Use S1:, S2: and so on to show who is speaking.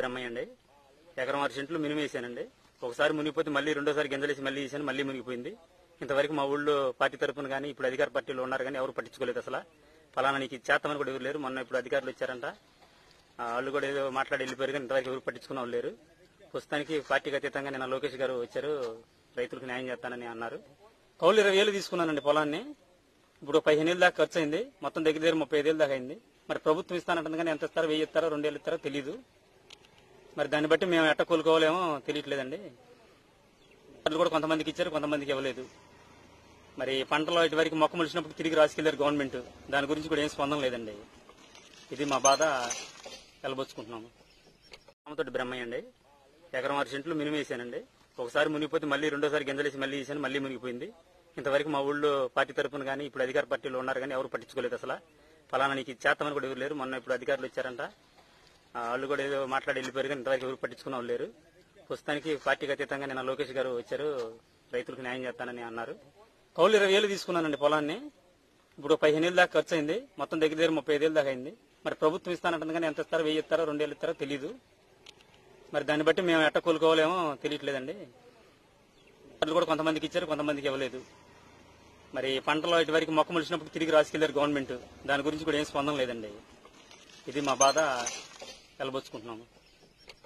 S1: బ్రహ్మయ్య అండి ఎకరం ఆరు సెంట్లు మినిమం వేసానండి ఒకసారి మునిగిపోతే మళ్ళీ రెండోసారి గింజలేసి మళ్ళీ వేసాను మళ్ళీ మునిగిపోయింది ఇంతవరకు మా ఊళ్ళో పార్టీ తరపున కానీ ఇప్పుడు అధికార పార్టీలో ఉన్నారు కానీ ఎవరు పట్టించుకోలేదు అసలు ఫలానా నీకు ఇది చేస్తామని కూడా ఎవరు లేరు మొన్న ఇప్పుడు అధికారులు వచ్చారంట ఆ, వాళ్ళు కూడా ఏదో మాట్లాడి వెళ్ళిపోయారు కానీ ఇంతవరకు ఎవరు పట్టించుకున్న వాళ్ళు లేరు ప్రస్తుతానికి పార్టీకి అతీతంగా నిన్న లోకేష్ గారు వచ్చారు రైతులకు న్యాయం చేస్తానని అన్నారు కౌలు ఇరవై వేలు తీసుకున్నానండి పొలాన్ని ఇప్పుడు పదిహేను ఏళ్ళ దాకా ఖర్చు అయింది మొత్తం దగ్గర దగ్గర ముప్పై ఐదేళ్ళ దాకా అయింది మరి ప్రభుత్వం ఇస్తానంటుంది కానీ ఎంత ఇస్తారో వెయ్యి ఇస్తారో రెండు వేలు ఇస్తారో తెలియదు మరి దాన్ని బట్టి మేము ఎట్ట కోలుకోవాలేమో తెలియట్లేదండి వాళ్ళు కూడా కొంతమందికి ఇచ్చారు కొంతమందికి ఇవ్వలేదు మరి పంటలో ఇటువరకు మొక్క మొలిచినప్పుడు తిరిగి రాసుకెళ్లారు గవర్నమెంట్ దాని గురించి కూడా ఏం స్పందన లేదండి ఇది మా బాధ వెళ్ళబోచుకుంటున్నాము రామతోటి బ్రహ్మయ్య అండి ఎకరం ఆరు సెంట్లు మినిమం వేసానండి ఒకసారి మునిగిపోతే మళ్ళీ రెండోసారి గింజలేసి మళ్ళీ వేసాను మళ్ళీ మునిగిపోయింది ఇంతవరకు మా ఊళ్ళో పార్టీ తరపున కానీ ఇప్పుడు అధికార పార్టీలో ఉన్నారు కానీ ఎవరు పట్టించుకోలేదు అసలు ఫలానా నీకు ఇది చేస్తామని కూడా ఎవరు లేరు మొన్న ఇప్పుడు అధికారులు వచ్చారంట ఆ, వాళ్ళు కూడా ఏదో మాట్లాడి వెళ్ళిపోయారు కానీ ఇంతవరకు ఎవరు పట్టించుకున్న వాళ్ళు లేరు ప్రస్తుతానికి పార్టీకి అతీతంగా నిన్న లోకేష్ గారు వచ్చారు రైతులకు న్యాయం చేస్తానని అన్నారు కౌలు ఇరవై వేలు తీసుకున్నానండి పొలాన్ని ఇప్పుడు పదిహేను ఏళ్ళ దాకా ఖర్చు అయింది మొత్తం దగ్గర దగ్గర ముప్పై ఐదేళ్ళ దాకా అయింది మరి ప్రభుత్వం ఇస్తానంటుంది కానీ ఎంత ఇస్తారో వెయ్యి ఇస్తారో రెండు వేలు ఇస్తారో తెలియదు మరి దాన్ని బట్టి మేము ఎట్ట కోలుకోవాలేమో తెలియట్లేదండి వాళ్ళు కూడా కొంతమందికి ఇచ్చారు కొంతమందికి ఇవ్వలేదు మరి పంటలో ఇటువరకు మొక్క మొలిచినప్పుడు తిరిగి రాసుకెళ్లారు గవర్నమెంట్ దాని గురించి కూడా ఏం స్పందన లేదండి ఇది మా బాధ వెళ్ళబోచుకుంటున్నాము